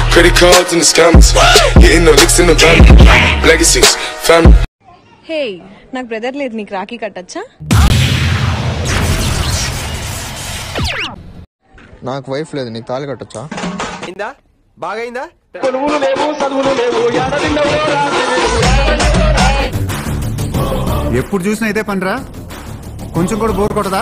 Credit cards and the scammers. Hitting the licks in the van. Legacies, family. హే నాకు brother లేదు నీకు రాఖీ కట్టచ్చా నాకు వైఫ్ లేదు నీకు తాళి కట్టొచ్చా అయిందా బాగైందా ఎప్పుడు చూసినా ఇదే పనిరా కొంచెం కూడా బోర్ కొట్టదా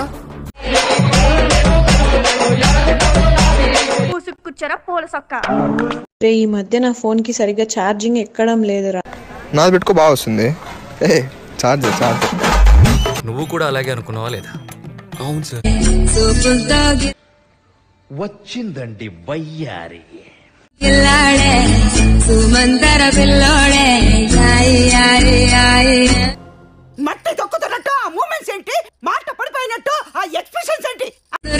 పూసుకుచ్చరా పూల సొక్క రే ఈ మధ్య నా ఫోన్ కి సరిగ్గా ఛార్జింగ్ ఎక్కడం లేదురా నాది పెట్టుకో బాగా వస్తుంది ఏ చార్జర్ చార్జర్ నువ్వు కూడా అలాగే అనుకున్నావా లేదా అవును సార్ వచ్చిందండి వయ్యారి మట్టి తొక్కుతున్నట్టు ఆ మూమెంట్స్ ఏంటి మాట పడిపోయినట్టు ఆ ఎక్స్ప్రెషన్స్ ఏంటి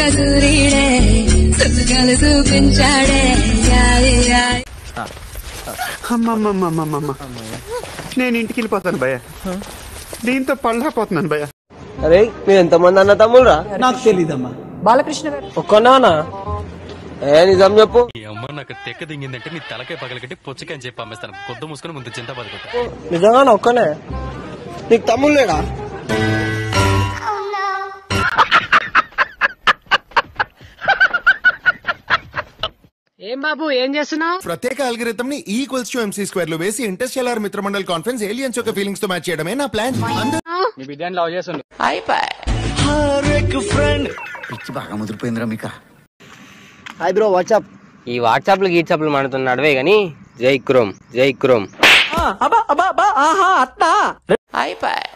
అమ్మమ్మమ్మమ్మమ్మ నేను ఇంటికి వెళ్ళిపోతాను భయ దీంతో పళ్ళపోతున్నాను భయ అరే మీరు ఎంతమంది అన్న తమ్ముళ్ళరా నాకు తెలీదమ్మా బాలకృష్ణ గారు ఒక్కనానా ఏ నిజం చెప్పు ఈ అమ్మ నాకు తెక్క దింగిందంటే నీ తలకాయ పగలగట్టి పుచ్చకాయని చెప్పి అమ్మేస్తాను కొద్దు మూసుకొని ముందు చింత పదకొట్ట నిజంగానే ఒక్కనే నీకు తమ్ముడు లేడా ఏం బాబు ఏం చేస్తున్నావు ప్రత్యేక అల్గరిథం ని ఈక్వల్స్ టు ఎంసీ స్క్వేర్ లో వేసి ఇంటర్స్టెల్లార్ మిత్రమండల్ కాన్ఫరెన్స్ ఏలియన్స్ యొక్క ఫీలింగ్స్ తో మ్యాచ్ చేయడమే నా ప్లాన్ పిచ్చి బాగా ముదిరిపోయిందిరా మీకా హాయ్ బ్రో వాట్సాప్ ఈ వాట్సాప్లు గీట్సాప్లు మనతో నడవే గాని జై క్రోమ్ జై క్రోమ్ అబ్బా అబ్బా అబ్బా ఆహా అట్లా అయిపోయి